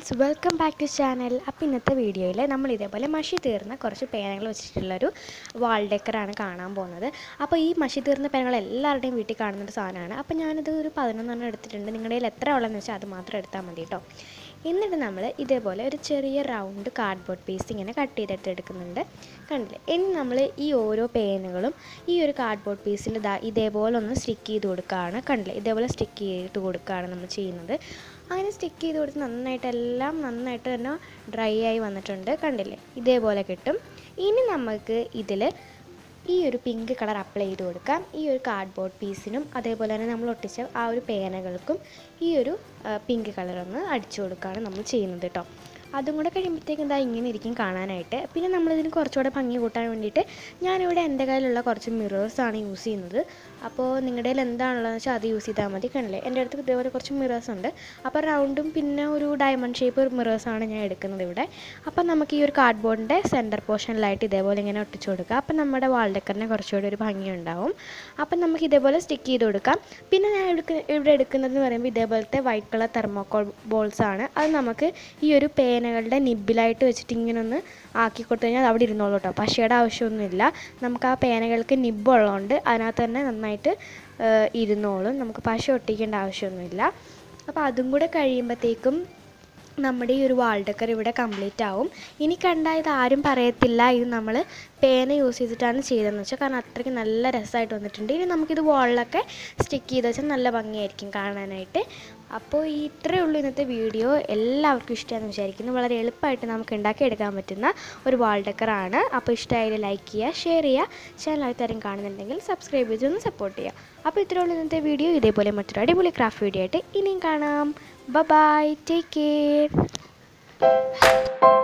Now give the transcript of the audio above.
friends welcome back to channel അപ്പോൾ ഇന്നത്തെ വീഡിയോയിൽ നമ്മൾ ഇതേപോലെ മഷി തീർന്ന കുറച്ച് പേനകൾ വെച്ചിട്ടുള്ളൊരു വാൾ ഡെക്കറാണ് കാണാൻ പോകുന്നത് അപ്പോൾ ഈ മഷി തീർന്ന പേനകൾ എല്ലാവരുടെയും വീട്ടിൽ കാണുന്നൊരു സാധനമാണ് അപ്പോൾ ഞാനിത് ഒരു പതിനൊന്നെണ്ണം എടുത്തിട്ടുണ്ട് നിങ്ങളുടെ കയ്യിൽ എത്ര ഉള്ളതെന്ന് വെച്ചാൽ അത് മാത്രം എടുത്താൽ മതി കേട്ടോ എന്നിട്ട് നമ്മൾ ഇതേപോലെ ഒരു ചെറിയ റൗണ്ട് കാർഡ്ബോർഡ് പീസ് ഇങ്ങനെ കട്ട് ചെയ്തിട്ട് എടുക്കുന്നുണ്ട് കണ്ടില്ലേ ഇനി നമ്മൾ ഈ ഓരോ പേനുകളും ഈ ഒരു കാർഡ്ബോർഡ് പീസിൽ ഇതാ ഇതേപോലെ ഒന്ന് സ്റ്റിക്ക് ചെയ്ത് കൊടുക്കുകയാണ് കണ്ടില്ലേ ഇതേപോലെ സ്റ്റിക്ക് ചെയ്ത് കൊടുക്കുകയാണ് നമ്മൾ ചെയ്യുന്നത് അങ്ങനെ സ്റ്റിക്ക് ചെയ്ത് കൊടുത്ത് നന്നായിട്ട് എല്ലാം നന്നായിട്ട് തന്നെ ഡ്രൈ ആയി വന്നിട്ടുണ്ട് കണ്ടില്ലേ ഇതേപോലെ കിട്ടും ഇനി നമുക്ക് ഇതിൽ ഈ ഒരു പിങ്ക് കളർ അപ്ലൈ ചെയ്ത് കൊടുക്കാം ഈ ഒരു കാർഡ്ബോർഡ് പീസിനും അതേപോലെ തന്നെ നമ്മൾ ഒട്ടിച്ച ആ ഒരു പേനകൾക്കും ഈ ഒരു പിങ്ക് കളർ ഒന്ന് അടിച്ചു കൊടുക്കുകയാണ് നമ്മൾ ചെയ്യുന്നത് കേട്ടോ അതും കൂടെ കഴിയുമ്പോഴത്തേക്കും എന്താ ഇങ്ങനെ ഇരിക്കും കാണാനായിട്ട് പിന്നെ നമ്മളിതിന് കുറച്ചുകൂടെ ഭംഗി കൂട്ടാൻ വേണ്ടിയിട്ട് ഞാനിവിടെ എൻ്റെ കയ്യിലുള്ള കുറച്ച് മിറേഴ്സാണ് യൂസ് ചെയ്യുന്നത് അപ്പോൾ നിങ്ങളുടെ കയ്യിൽ എന്താണുള്ളതെന്ന് വെച്ചാൽ അത് യൂസ് ചെയ്താൽ മതി കണ്ടില്ലേ എൻ്റെ അടുത്ത് ഇതേപോലെ കുറച്ച് മിറേഴ്സ് ഉണ്ട് അപ്പോൾ റൗണ്ടും പിന്നെ ഒരു ഡയമണ്ട് ഷേപ്പ് മിറേഴ്സാണ് ഞാൻ എടുക്കുന്നത് ഇവിടെ അപ്പോൾ നമുക്ക് ഈ ഒരു കാർഡ്ബോർഡിൻ്റെ സെൻറ്റർ പോർഷനിലായിട്ട് ഇതേപോലെ ഇങ്ങനെ ഒട്ടിച്ചു കൊടുക്കുക അപ്പോൾ നമ്മുടെ വാൾ ഡെക്കറിന് കുറച്ചുകൂടി ഒരു ഭംഗി ഉണ്ടാവും അപ്പം നമുക്ക് ഇതേപോലെ സ്റ്റിക്ക് ചെയ്ത് കൊടുക്കാം പിന്നെ ഞാൻ എടുക്ക ഇവിടെ എടുക്കുന്നതെന്ന് പറയുമ്പോൾ ഇതേപോലത്തെ വൈറ്റ് കളർ തെർമോക്കോൾ ബോൾസ് ആണ് അത് നമുക്ക് ഈ ഒരു പേനകളുടെ നിബിലായിട്ട് വെച്ചിട്ട് ഇങ്ങനെ ഒന്ന് ആക്കി കൊടുത്തു കഴിഞ്ഞാൽ അത് അവിടെ ഇരുന്നോളൂ കേട്ടോ പശയുടെ ആവശ്യമൊന്നുമില്ല നമുക്ക് ആ പേനകൾക്ക് നിബ് ഉള്ളതുകൊണ്ട് അതിനകത്ത് തന്നെ നന്നായിട്ട് ഇരുന്നോളും നമുക്ക് പശ ഒട്ടിക്കേണ്ട ആവശ്യമൊന്നുമില്ല അപ്പോൾ അതും കൂടെ കഴിയുമ്പോഴത്തേക്കും നമ്മുടെ ഈ ഒരു വാൾ ഡെക്കർ ഇവിടെ കംപ്ലീറ്റ് ആവും ഇനി കണ്ടാൽ ഇത് ആരും പറയത്തില്ല ഇത് നമ്മൾ പേന യൂസ് ചെയ്തിട്ടാണ് ചെയ്തതെന്ന് വെച്ചാൽ കാരണം അത്രയ്ക്ക് നല്ല രസമായിട്ട് വന്നിട്ടുണ്ട് ഇനി നമുക്കിത് വാളിലൊക്കെ സ്റ്റിക്ക് ചെയ്ത് വെച്ചാൽ നല്ല ഭംഗിയായിരിക്കും കാണാനായിട്ട് അപ്പോൾ ഈ ഇത്രയേ ഉള്ളൂ ഇന്നത്തെ വീഡിയോ എല്ലാവർക്കും ഇഷ്ടമാണെന്ന് വിചാരിക്കുന്നു വളരെ എളുപ്പമായിട്ട് നമുക്ക് ഉണ്ടാക്കിയെടുക്കാൻ പറ്റുന്ന ഒരു വാൾ ഡെക്കറാണ് അപ്പോൾ ഇഷ്ടമായാലും ലൈക്ക് ചെയ്യുക ഷെയർ ചെയ്യുക ചാനൽ ആൾക്കാരും കാണുന്നുണ്ടെങ്കിൽ സബ്സ്ക്രൈബ് ചെയ്തൊന്ന് സപ്പോർട്ട് ചെയ്യുക അപ്പോൾ ഇത്രയേ ഉള്ളൂ ഇന്നത്തെ വീഡിയോ ഇതേപോലെ മറ്റൊരു അടിപൊളി ക്രാഫ്റ്റ് വീഡിയോ ആയിട്ട് ഇനിയും കാണാം ബൈ ടേക്ക് കെയർ